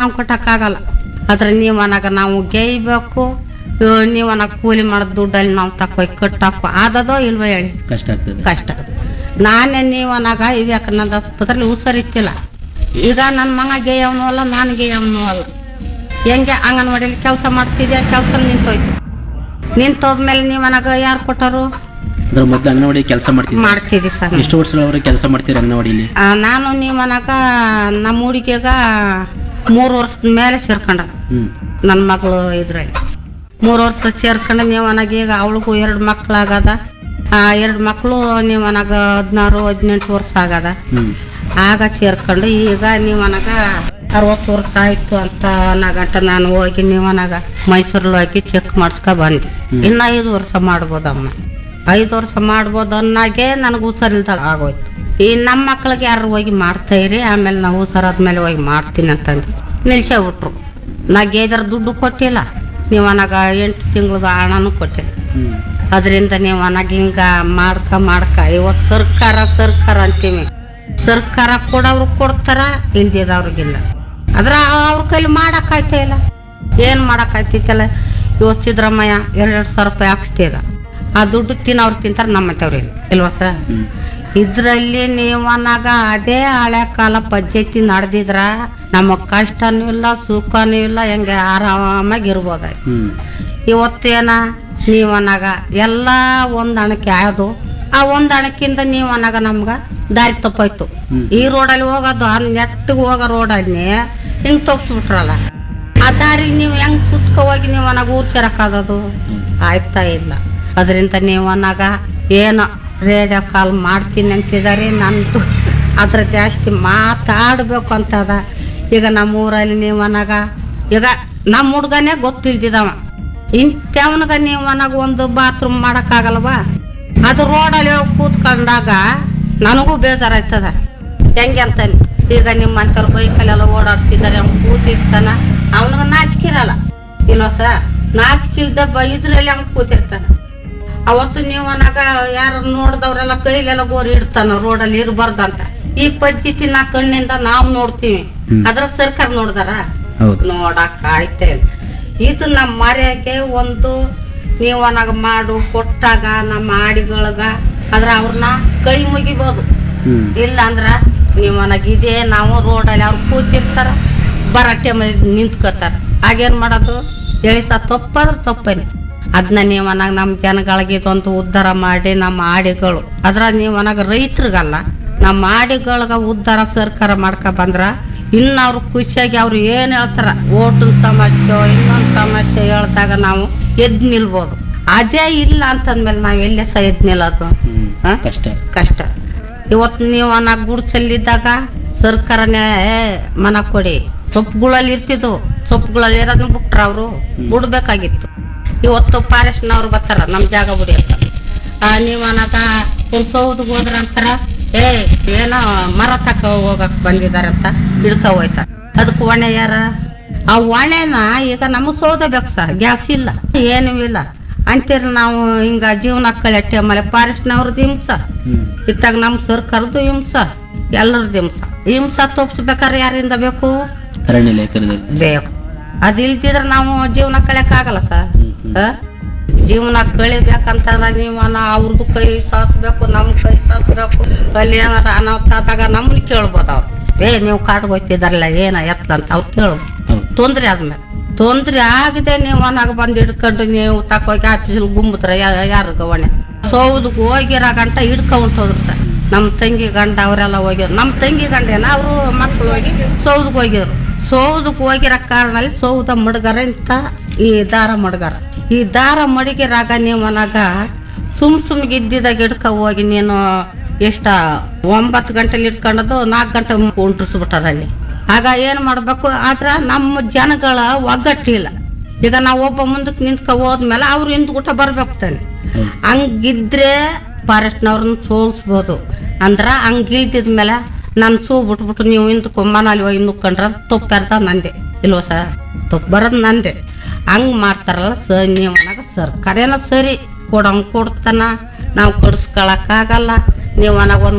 ನಾವು ಕಟ್ಟಕ್ಕಾಗಲ್ಲ ಆದ್ರೆ ನೀವು ಅನಾಗ ನಾವು ಗೇಯ್ಬೇಕು ನೀವು ಅನಾಗ ಕೂಲಿ ಮಾಡೋದು ದುಡ್ಡಲ್ಲಿ ನಾವು ತಕೋಯ್ ಕಟ್ಟಾಕೋ ಆದದೋ ಇಲ್ವೋ ಹೇಳಿ ಕಷ್ಟ ಆಗ್ತದೆ ಕಷ್ಟ ನಾನೇ ನೀವು ಅನಾಗ ವಿವೇಕಾನಂದ ಆಸ್ಪತ್ರೆಲಿ ಹುಷಾರಿತ್ತಿಲ್ಲ ಈಗ ನನ್ನ ಮಗ ಗೇಯವನು ಅಲ್ಲ ನಾನು ಗೇಯವನು ಅಲ್ಲ ಹೆಂಗೆ ಅಂಗನವಾಡಿಯಲ್ಲಿ ಕೆಲಸ ಮಾಡ್ತಿದ್ಯಾ ಕೆಲಸ ನಿಂತೋಯ್ತು ನಿಂತೋದ್ಮೇಲೆ ನೀವು ಅನಾಗ ಯಾರು ಕೊಟ್ಟರು ಅದ್ರ ಮೊದಲು ಅಂಗನವಾಡಿ ಕೆಲಸ ಮಾಡ್ತೀವಿ ಮಾಡ್ತಿದ್ದಿ ಸರ್ ಎಷ್ಟು ವರ್ಷಗಳವರೆಗೆ ಕೆಲಸ ಮಾಡ್ತೀರಿ ಅಂಗನವಾಡಿಲಿ ಆ, ನಾನು ನೀವು ಅನಾಗ ನಮ್ಮ ಹುಡುಗಿಗ ಮೂರು ವರ್ಷದ ಮೇಲೆ ಸೇರ್ಕೊಂಡ ಹ್ಮ್ ನನ್ನ ಮಗಳು ಇದ್ರಲ್ಲಿ ಮೂರು ವರ್ಷ ಸೇರ್ಕೊಂಡು ನೀವು ಅನಾಗ ಈಗ ಅವಳಿಗೂ ಎರಡು ಮಕ್ಕಳಾಗದ ಎರಡು ಮಕ್ಕಳು ನೀವು ಅನಾಗ ಹದಿನಾರು ಹದಿನೆಂಟು ವರ್ಷ ಆಗದ ಹ್ಮ್ ಆಗ ಸೇರ್ಕೊಂಡು ಈಗ ನೀವು ಅನಾಗ ಅರವತ್ತು ವರ್ಷ ಆಯ್ತು ಅಂತ ಅನ್ನಗಂಟ ನಾನು ಹೋಗಿ ನೀವು ಅನಾಗ ಮೈಸೂರಲ್ಲಿ ಹೋಗಿ ಚೆಕ್ ಮಾಡಿಸ್ಕೊ ಬಂದೆ ಇನ್ನು ಐದು ವರ್ಷ ಮಾಡ್ಬೋದಮ್ಮ ಐದು ವರ್ಷ ಮಾಡ್ಬೋದು ಅನ್ನಾಗೆ ನನಗೆ ಹುಷಾರಿಲ್ದಾಗ ಆಗೋಯ್ತು ಈ ನಮ್ಮ ಮಕ್ಳಿಗೆ ಯಾರು ಹೋಗಿ ಮಾಡ್ತಾ ಇರಿ ಆಮೇಲೆ ನಾವು ಹುಷಾರಾದ್ಮೇಲೆ ಹೋಗಿ ಮಾಡ್ತೀನಿ ಅಂತಂದು ನಿಲ್ಸೇ ಬಿಟ್ರು ನಾ ಗೇದರ್ ದುಡ್ಡು ಕೊಟ್ಟಿಲ್ಲ ನೀವು ಅನಾಗ ಎಂಟು ತಿಂಗಳದ ಹಣನೂ ಕೊಟ್ಟಿಲ್ಲ ಹ್ಮ್ ಅದರಿಂದ ನೀವು ಅನಾಗ ಹಿಂಗ ಮಾಡ್ಕ ಮಾಡ್ಕ ಇವತ್ತು ಸರ್ಕಾರ ಸರ್ಕಾರ ಅಂತೀವಿ ಸರ್ಕಾರ ಕೊಡೋರು ಕೊಡ್ತಾರ ಇಲ್ದಿದವ್ರಿಗಿಲ್ಲ ಅದ್ರ ಅವ್ರ ಕೈಲಿ ಮಾಡಕ್ಕಾಯ್ತಾ ಇಲ್ಲ ಏನು ಮಾಡಕ್ಕಾಯ್ತೈತಲ್ಲ ಇವತ್ತು ಸಿದ್ದರಾಮಯ್ಯ ಎರಡೆರಡು ಸಾವಿರ ರೂಪಾಯಿ ಹಾಕ್ಸ್ತಿದ ಆ ದುಡ್ಡು ತಿನ್ನೋರು ತಿಂತಾರೆ ನಮ್ಮ ಮತ್ತವ್ರಿಗೆ ಇಲ್ವಾ ಸರ್ ಹ್ಮ್ ಇದ್ರಲ್ಲಿ ನೀವು ಅನ್ನಾಗ ಅದೇ ಹಳೆ ಕಾಲ ಪದ್ಧತಿ ನಡೆದಿದ್ರ ನಮಗ್ ಕಷ್ಟನೂ ಇಲ್ಲ ಸುಖನೂ ಇಲ್ಲ ಹೆಂಗೆ ಆರಾಮಾಗಿ ಇರ್ಬೋದಾಯ್ತು ಹ್ಮ್ ಇವತ್ತೇನ ನೀವು ಅನ್ನಾಗ ಎಲ್ಲ ಹೊಂದಾಣಿಕೆ ಆದು ಆ ಹೊಂದಾಣಿಕೆಯಿಂದ ನೀವು ಅನ್ನಾಗ ನಮ್ಗ ದಾರಿ ತಪ್ಪಾಯ್ತು ಹ್ಮ್. ಈ ರೋಡಲ್ಲಿ ಹೋಗೋದು ಆ ನೆಟ್ಟಿಗೆ ಹೋಗೋ ರೋಡಲ್ಲಿ ಹಿಂಗ್ ತಪ್ಪಿಸ್ಬಿಟ್ರಲ್ಲ ಆ ದಾರಿ ನೀವು ಹೆಂಗ್ ಸುತ್ಕ ಹೋಗಿ ನೀವು ಅನ್ನಾಗ ಊರ್ ಸೇರಕ್ಕಾಗೋದು ಆಯ್ತಾ ಇಲ್ಲ ಅದರಿಂದ ನೀವು ಅನ್ನಾಗ ಏನೋ ರೇಡಿಯೋ ಕಾಲ್ ಮಾಡ್ತೀನಿ ಅಂತಿದ್ದಾರೆ ನಂದು ಅದ್ರ ಜಾಸ್ತಿ ಮಾತಾಡ್ಬೇಕು ಅಂತದ ಈಗ ನಮ್ಮ ಊರಲ್ಲಿ ನೀವು ಅನ್ನಾಗ ಈಗ ನಮ್ಮ ಹುಡ್ಗನೇ ಗೊತ್ತಿಲ್ದಿದವ ಇಂಥವನ್ಗ ನೀವು ಅನ್ನಾಗ ಒಂದು ಬಾತ್ರೂಮ್ ಮಾಡೋಕ್ಕಾಗಲ್ವಾ ಅದು ರೋಡಲ್ಲಿ ಹೋಗಿ ಕೂತ್ಕೊಂಡಾಗ ನನಗೂ ಬೇಜಾರಾಯ್ತದ ಹೆಂಗೆ ಅಂತಾನೆ ಈಗ ನಿಮ್ಮ ಅಂಥವ್ರು ಬೈಕಲ್ಲೆಲ್ಲ ಓಡಾಡ್ತಿದ್ದಾರೆ ಅವ್ನು ಕೂತಿರ್ತಾನ ಅವನಿಗೆ ನಾಚಿಕಿರಲ್ಲ ಇಲ್ವ ಸರ್ ನಾಚಿಕಿಲ್ದ ಬ ಇದ್ರಲ್ಲಿ ಅವ್ನು ಕೂತಿರ್ತಾನ ಅವತ್ತು ನೀವು ಅನ್ನಾಗ ಯಾರು ನೋಡ್ದವ್ರೆಲ್ಲ ಕೈಲೆಲ್ಲ ಗೋರಿ ಇಡ್ತಾನ ರೋಡಲ್ಲಿ ಇರಬಾರ್ದಂತ ಈ ಪದ್ಧತಿ ನಾ ಕಣ್ಣಿಂದ ನಾವು ನೋಡ್ತೀವಿ ಹ್ಮ್. ಅದ್ರ ಸರ್ಕಾರ ನೋಡ್ದಾರ ಹೌದು ನೋಡಕ್ ಆಯ್ತೇ ಇಲ್ಲ. ಇದು ನಮ್ಮ ಮರ್ಯಾಕೆ ಒಂದು ನೀವು ಅನ್ನಾಗ ಮಾಡು ಕೊಟ್ಟಾಗ ನಮ್ಮ ಆಡಿಗಳಗ ಅದ್ರ ಅವ್ರನ್ನ ಕೈ ಮುಗಿಬೋದು ಹ್ಮ್ ಇಲ್ಲ ಅಂದ್ರ ನೀವು ಅನ್ನಾಗ ಇದೇ ನಾವು ರೋಡಲ್ಲಿ ಅವ್ರು ಕೂತಿರ್ತಾರ ಬರಟ್ಟೆ ಮೇಲೆ ನಿಂತ್ಕೋತಾರ ಆಗೇನ್ ಮಾಡೋದು ಹೇಳಿ ಸಹ ತಪ್ಪಾದ್ರೆ ತಪ್ಪೇನೆ ಅದನ್ನ ನೀವು ಅನ್ನಾಗ ನಮ್ಮ ಜನಗಳಿಗೆ ಇದೊಂದು ಉದ್ಧಾರ ಮಾಡಿ ನಮ್ಮ ಆಡಿಗಳು ಅದ್ರ ನೀವು ಅನ್ನಾಗ ರೈತರಿಗಲ್ಲ ನಮ್ಮ ಆಡಿಗಳಿಗೆ ಉದ್ಧಾರ ಸರ್ಕಾರ ಮಾಡ್ಕೊ ಬಂದ್ರ ಇನ್ನು ಅವ್ರು ಖುಷಿಯಾಗಿ ಅವ್ರು ಏನು ಹೇಳ್ತಾರ ಓಟಿನ ಸಮಸ್ಯೆ ಇನ್ನೊಂದು ಸಮಸ್ಯೆ ಹೇಳ್ದಾಗ ನಾವು ಎದ್ದು ನಿಲ್ಬೋದು ಅದೇ ಇಲ್ಲ ಅಂತಂದ್ಮೇಲೆ ನಾವು ಎಲ್ಲೇ ಸಹ ಎದ್ದು ನಿಲ್ಲೋದು ಹ್ಮ್ ಹಾ? ಕಷ್ಟ ಕಷ್ಟ ಇವತ್ತು ನೀವು ನಾ ಗುಡ್ಸಲ್ಲಿದ್ದಾಗ ಸರ್ಕಾರನೇ "ಏ, ಮನ ಕೊಡಿ ಸೊಪ್ಪುಗಳಲ್ಲಿ ಇರ್ತಿದ್ವು ಸೊಪ್ಪುಗಳಲ್ಲಿ ಇರೋದನ್ನ ಬಿಟ್ರ ಅವರು ಬಿಡ್ಬೇಕಾಗಿತ್ತು ಇವತ್ತು ಫಾರೆಸ್ಟ್ನವ್ರು ಬರ್ತಾರ ನಮ್ಮ ಜಾಗ ಬಿಡಿ ಅಂತ ಆ, ನೀವು ಅನ್ನದ ಒಂದು ಸೌದಿಗೆ ಹೋದ್ರ ಅಂತಾರ ಏ ಏನೋ ಮರ ತಕ ಹೋಗಕ್ ಬಂದಿದ್ದಾರೆ ಅಂತ ಹಿಡ್ಕ ಹೋಯ್ತಾರ ಅದಕ್ಕೆ ಹೊಣೆ ಯಾರ ಆ ಹೊಣೆನ ಈಗ ನಮಗೆ ಸೌದೆ ಬೇಕು ಸರ್ ಗ್ಯಾಸ್ ಇಲ್ಲ ಏನೂ ಇಲ್ಲ ಅಂತೀರ ನಾವು ಹಿಂಗ ಜೀವನ ಕಳೆಟ್ಟೆ ಆಮೇಲೆ ಫಾರೆಸ್ಟ್ನವ್ರದ್ದು ಹಿಂಸ ಹ್ಮ್ ಇತ್ತಾಗ ನಮ್ಮ ಸರ್ಕಾರದ್ದು ಹಿಂಸ ಎಲ್ಲರದ್ದು ಹಿಂಸ ಹಿಂಸ ತೋಪ್ಸ್ಬೇಕಾದ್ರೆ ಯಾರಿಂದ ಬೇಕು ಅರಣ್ಯ ಇಲಾಖೆಯಲ್ಲಿ ಬೇಕು ಅದಿಲ್ದಿದ್ರೆ ನಾವು ಜೀವನ ಕಳೆಯಕ್ಕಾಗಲ್ಲ ಸರ್ ಹ್ಮ್, ಹ್ಮ್. ಜೀವನ ಕಳಿಬೇಕಂತಂದ್ರೆ ನೀವು ನಾ- ಅವ್ರದ್ದು ಕೈ ಸಾಸ್ಬೇಕು ನಮ್ಮ ಕೈ ಸಾಸ್ಬೇಕು ಅಲ್ಲಿ ಏನಾರ ಅನಾಹುತ ಆದಾಗ ನಮ್ಮನ್ನ ಕೇಳ್ಬೋದು ಅವ್ರು ಏ ನೀವು ಕಾಡ್ಗೆ ಹೋಗ್ತಿದಾರಲ್ಲ ಏನ ಎತ್ತಲ ಅಂತ ಅವ್ರು ಕೇಳ್ಬೋದು ಹೌದು ತೊಂದ್ರೆ ಆದ್ಮೇಲೆ ತೊಂದ್ರೆ ಆಗದೆ ನೀವು ಮನಾಗ ಬಂದು ಹಿಡ್ಕೊಂಡು ನೀವು ತಕೋಗಿ ಆಫೀಸಲ್ಲಿ ಗುಂಬುತ್ರ ಯಾರು ಗವಣೆ ಸೌದಕ್ಕೆ ಹೋಗಿರೋ ಗಂಟ ಹಿಡ್ಕೊಂಡ್ಬಿಟ್ಟೋದ್ರು ಸರ್ ನಮ್ಮ ತಂಗಿ ಗಂಡ ಅವರೆಲ್ಲ ಹೋಗಿದ್ರು ನಮ್ಮ ತಂಗಿ ಗಂಡ ಏನ ಅವರು ಮಕ್ಕಳು ಹೋಗಿ ಸೌದಕ್ಕೆ ಹೋಗಿದ್ರು ಸೌದಕ್ಕೆ ಹೋಗಿರೋ ಕಾರಣಲ್ಲಿ ಸೌದ ಮಡ್ಗಾರ ಇಂತ ಈ ದಾರ ಮಡ್ಗಾರ ಈ ದಾರ ಮಡಗಿರಾಗ ನೀವು ಮನಾಗ ಸುಮ್ ಸುಮ್ಗೆ ಇದ್ದಿದಾಗ ಹಿಡ್ಕ ಹೋಗಿ ನೀನು ಎಷ್ಟ ಒಂಬತ್ತು ಗಂಟೆಲಿ ಇಟ್ಕೊಂಡದ್ದು ನಾಲ್ಕು ಗಂಟೆ ಉಂಟ್ರಿಸ್ಬಿಟ್ಟಾರ ಅಲ್ಲಿ ಆಗ ಏನು ಮಾಡಬೇಕು ಆದ್ರೆ ನಮ್ಮ ಜನಗಳ ಒಗ್ಗಟ್ಟಿಲ್ಲ ಈಗ ನಾವು ಒಬ್ಬ ಮುಂದಕ್ಕೆ ನಿಂತ್ಕೊ ಹೋದ್ಮೇಲೆ ಅವ್ರು ಹಿಂದ್ಗುಟ ಬರ್ಬೇಕು ತಾನೆ ಹೌದು ಹಂಗಿದ್ರೆ ಫಾರೆಸ್ಟ್ನವ್ರನ್ನ ಸೋಲ್ಸ್ಬೋದು ಅಂದ್ರ ಹಂಗಿಲ್ದಿದ್ಮೇಲೆ ನಾನು ಸೂ ಬಿಟ್ಬಿಟ್ಟು ನೀವು ಹಿಂದಕ್ಕೆ ಮನಾಲಿ ಹೋಗಿ ನುಕ್ಕೊಂಡ್ರ ತಪ್ಪರ್ದ ನಂದೆ ಇಲ್ವ ಸರ್ ತಪ್ಪು ಬರೋದು ನಂದೆ ಹಂಗೆ ಮಾಡ್ತಾರಲ್ಲ ಸ ನೀವು ಅನ್ನೋದು ಸರ್ಕಾರೇನ ಸರಿ ಕೊಡಂಗೆ ಕೊಡ್ತಾನ ನಾವು ಕೊಡಿಸ್ಕೊಳಕ್ಕಾಗಲ್ಲ ನೀವು ಅನ್ನೋ ಒಂದು